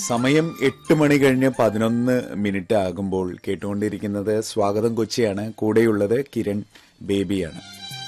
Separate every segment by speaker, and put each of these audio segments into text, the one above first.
Speaker 1: സമയം എട്ട് മണി കഴിഞ്ഞ് പതിനൊന്ന് മിനിറ്റ് ആകുമ്പോൾ കേട്ടുകൊണ്ടിരിക്കുന്നത് സ്വാഗതം കൊച്ചിയാണ് കൂടെയുള്ളത് കിരൺ ബേബിയാണ്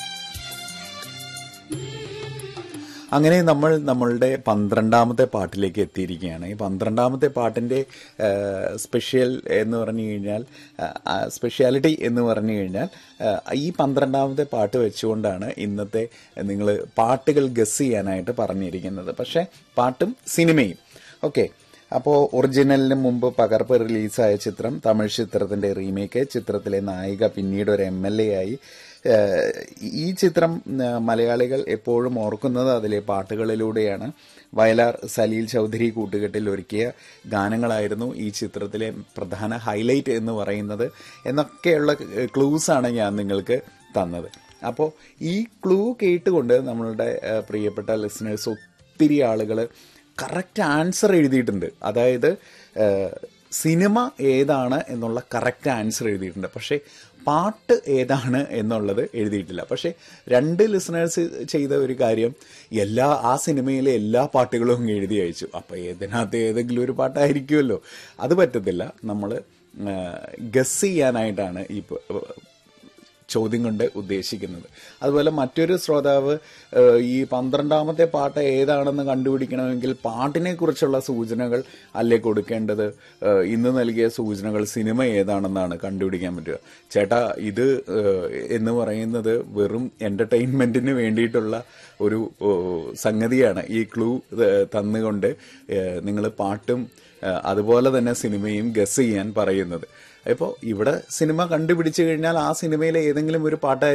Speaker 1: അങ്ങനെ നമ്മൾ നമ്മളുടെ പന്ത്രണ്ടാമത്തെ പാട്ടിലേക്ക് എത്തിയിരിക്കുകയാണ് ഈ പന്ത്രണ്ടാമത്തെ പാട്ടിൻ്റെ സ്പെഷ്യൽ എന്ന് പറഞ്ഞു കഴിഞ്ഞാൽ ആ, സ്പെഷ്യാലിറ്റി എന്ന് പറഞ്ഞു കഴിഞ്ഞാൽ ആ, ഈ പന്ത്രണ്ടാമത്തെ പാട്ട് വെച്ചുകൊണ്ടാണ് ഇന്നത്തെ നിങ്ങൾ പാട്ടുകൾ ഗസ് ചെയ്യാനായിട്ട് പറഞ്ഞിരിക്കുന്നത് പക്ഷേ പാട്ടും സിനിമയും ഓക്കെ അപ്പോൾ ഒറിജിനലിന് മുമ്പ് പകർപ്പ് റിലീസായ ചിത്രം തമിഴ് ചിത്രത്തിന്റെ റീമേക്ക് ചിത്രത്തിലെ നായിക പിന്നീട് ഒരു എം എൽ എ ആയി ഏഹ് ഈ ചിത്രം ഏഹ് മലയാളികൾ എപ്പോഴും ഓർക്കുന്നത് അതിലെ പാട്ടുകളിലൂടെയാണ് വയലാർ സലീൽ ചൗധരി കൂട്ടുകെട്ടിൽ ഒരുക്കിയ ഗാനങ്ങളായിരുന്നു ഈ ചിത്രത്തിലെ പ്രധാന ഹൈലൈറ്റ് എന്ന് പറയുന്നത് എന്നൊക്കെയുള്ള ക്ലൂസ് ആണ് ഞാൻ നിങ്ങൾക്ക് തന്നത് അപ്പോൾ ഈ ക്ലൂ കേട്ടുകൊണ്ട് നമ്മളുടെ ഏഹ് പ്രിയപ്പെട്ട ലിസണേഴ്സ് ഒത്തിരി ആളുകൾ കറക്റ്റ് ആൻസർ എഴുതിയിട്ടുണ്ട് അതായത് ഏഹ്, സിനിമ ഏതാണ് എന്നുള്ള കറക്റ്റ് ആൻസർ എഴുതിയിട്ടുണ്ട് പക്ഷേ പാട്ട് ഏതാണ് എന്നുള്ളത് എഴുതിയിട്ടില്ല പക്ഷേ രണ്ട് ലിസണേഴ്സ് ചെയ്ത ഒരു കാര്യം എല്ലാ ആ സിനിമയിലെ എല്ലാ പാട്ടുകളും അങ്ങ് എഴുതി അയച്ചു അപ്പോൾ ഏതിനകത്ത് ഏതെങ്കിലും ഒരു പാട്ടായിരിക്കുമല്ലോ അത് പറ്റത്തില്ല നമ്മൾ ഗസ് ചെയ്യാനായിട്ടാണ് ഈ പ- ചോദ്യം കൊണ്ട് ഉദ്ദേശിക്കുന്നത് അതുപോലെ മറ്റൊരു ശ്രോതാവ് ഏഹ്, ഈ പന്ത്രണ്ടാമത്തെ പാട്ട് ഏതാണെന്ന് കണ്ടുപിടിക്കണമെങ്കിൽ പാട്ടിനെ കുറിച്ചുള്ള സൂചനകൾ അല്ലേ കൊടുക്കേണ്ടത് ഏഹ്, ഇന്ന് നൽകിയ സൂചനകൾ സിനിമ ഏതാണെന്നാണ് കണ്ടുപിടിക്കാൻ പറ്റുക ചേട്ടാ ഇത് ഏഹ്, എന്ന് പറയുന്നത് വെറും എന്റർടൈൻമെന്റിന് വേണ്ടിയിട്ടുള്ള ഒരു ഓ, സംഗതിയാണ് ഈ ക്ലൂ ഏഹ്, തന്നുകൊണ്ട് നിങ്ങൾ പാട്ടും ഏഹ്, അതുപോലെ തന്നെ സിനിമയും ഗസ് ചെയ്യാൻ പറയുന്നത് ഇപ്പോൾ ഇവിടെ സിനിമ കണ്ടുപിടിച്ചു കഴിഞ്ഞാൽ ആ സിനിമയിലെ ഏതെങ്കിലും ഒരു പാട്ടായിരിക്കും